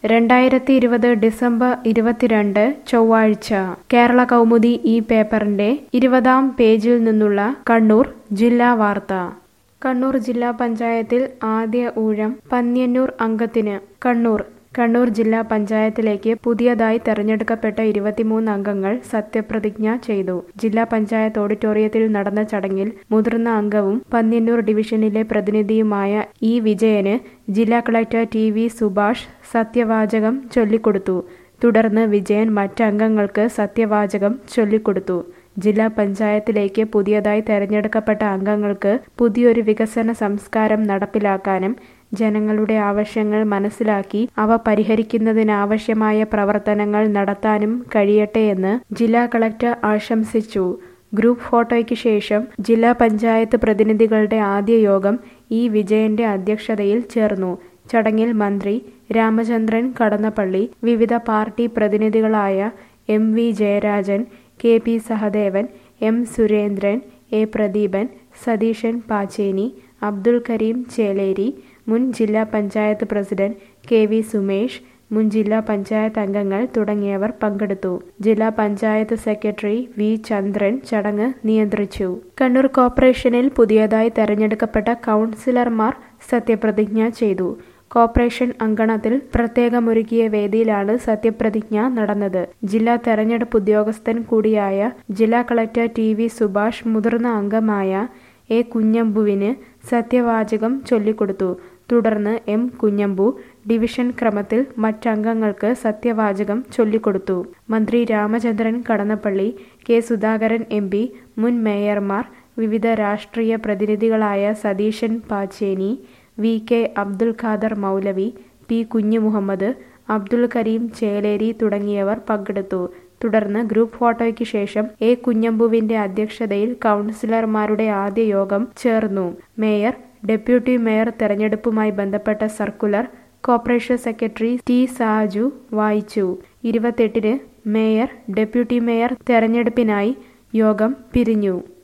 രണ്ടായിരത്തി ഇരുപത് ഡിസംബർ ഇരുപത്തിരണ്ട് ചൊവ്വാഴ്ച കേരള കൗമുദി ഈ പേപ്പറിന്റെ ഇരുപതാം പേജിൽ നിന്നുള്ള കണ്ണൂർ ജില്ലാ വാർത്ത കണ്ണൂർ ജില്ലാ പഞ്ചായത്തിൽ ആദ്യ ഊഴം പന്ന്യന്നൂർ അംഗത്തിന് കണ്ണൂർ കണ്ണൂർ ജില്ലാ പഞ്ചായത്തിലേക്ക് പുതിയതായി തെരഞ്ഞെടുക്കപ്പെട്ട ഇരുപത്തിമൂന്ന് അംഗങ്ങൾ സത്യപ്രതിജ്ഞ ചെയ്തു ജില്ലാ പഞ്ചായത്ത് ഓഡിറ്റോറിയത്തിൽ നടന്ന ചടങ്ങിൽ മുതിർന്ന അംഗവും പന്ന്യന്നൂർ ഡിവിഷനിലെ പ്രതിനിധിയുമായ ഇ വിജയന് ജില്ലാ കളക്ടർ ടി വി സുഭാഷ് സത്യവാചകം ചൊല്ലിക്കൊടുത്തു തുടർന്ന് വിജയൻ മറ്റംഗങ്ങൾക്ക് സത്യവാചകം ചൊല്ലിക്കൊടുത്തു ജില്ലാ പഞ്ചായത്തിലേക്ക് പുതിയതായി തെരഞ്ഞെടുക്കപ്പെട്ട അംഗങ്ങൾക്ക് പുതിയൊരു വികസന സംസ്കാരം നടപ്പിലാക്കാനും ജനങ്ങളുടെ ആവശ്യങ്ങൾ മനസ്സിലാക്കി അവ പരിഹരിക്കുന്നതിനാവശ്യമായ പ്രവർത്തനങ്ങൾ നടത്താനും കഴിയട്ടെയെന്ന് ജില്ലാ കളക്ടർ ആശംസിച്ചു ഗ്രൂപ്പ് ഫോട്ടോയ്ക്ക് ശേഷം ജില്ലാ പഞ്ചായത്ത് പ്രതിനിധികളുടെ ആദ്യ യോഗം ഇ വിജയന്റെ അധ്യക്ഷതയിൽ ചേർന്നു ചടങ്ങിൽ മന്ത്രി രാമചന്ദ്രൻ കടന്നപ്പള്ളി വിവിധ പാർട്ടി പ്രതിനിധികളായ M V Jayarajan K P Sahadevan M Surendran A Pradeepan Satheesan Pacheni Abdul Kareem Cheleri മുൻ ജില്ലാ panchayat president K V Sumesh മുൻ ജില്ലാ പഞ്ചായത്ത് അംഗങ്ങൾ തുടങ്ങിയവർ പങ്കെടുത്തു ജില്ലാ പഞ്ചായത്ത് സെക്രട്ടറി വി ചന്ദ്രൻ ചടങ്ങ് നിയന്ത്രിച്ചു കണ്ണൂർ കോർപ്പറേഷനിൽ പുതിയതായി തെരഞ്ഞെടുക്കപ്പെട്ട കൗൺസിലർമാർ സത്യപ്രതിജ്ഞ ചെയ്തു കോർപ്പറേഷൻ അങ്കണത്തിൽ പ്രത്യേകമൊരുക്കിയ വേദിയിലാണ് സത്യപ്രതിജ്ഞ നടന്നത് ജില്ലാ തെരഞ്ഞെടുപ്പ് ഉദ്യോഗസ്ഥൻ കൂടിയായ ജില്ലാ കളക്ടർ ടി വി സുഭാഷ് മുതിർന്ന അംഗമായ എ കുഞ്ഞമ്പുവിന് സത്യവാചകം ചൊല്ലിക്കൊടുത്തു തുടർന്ന് എം കുഞ്ഞമ്പു ഡിവിഷൻ ക്രമത്തിൽ മറ്റംഗങ്ങൾക്ക് സത്യവാചകം ചൊല്ലിക്കൊടുത്തു മന്ത്രി Ramachandran Kadannappally K Sudhakaran M P മുൻ മേയർമാർ വിവിധ രാഷ്ട്രീയ പ്രതിനിധികളായ Satheesan Pacheni V K Abdul Khader Moulavi P Kunhumuhammed Abdul Kareem Cheleri തുടങ്ങിയവർ പങ്കെടുത്തു തുടർന്ന് ഗ്രൂപ്പ് ഫോട്ടോയ്ക്ക് ശേഷം എ കുഞ്ഞമ്പുവിന്റെ അധ്യക്ഷതയിൽ കൗൺസിലർമാരുടെ ആദ്യ യോഗം ചേർന്നു മേയർ ഡെപ്യൂട്ടി മേയർ തെരഞ്ഞെടുപ്പുമായി ബന്ധപ്പെട്ട circular corporation secretary T Saju വായിച്ചു ഇരുപത്തെട്ടിന് മേയർ ഡെപ്യൂട്ടി മേയർ തെരഞ്ഞെടുപ്പിനായി യോഗം പിരിഞ്ഞു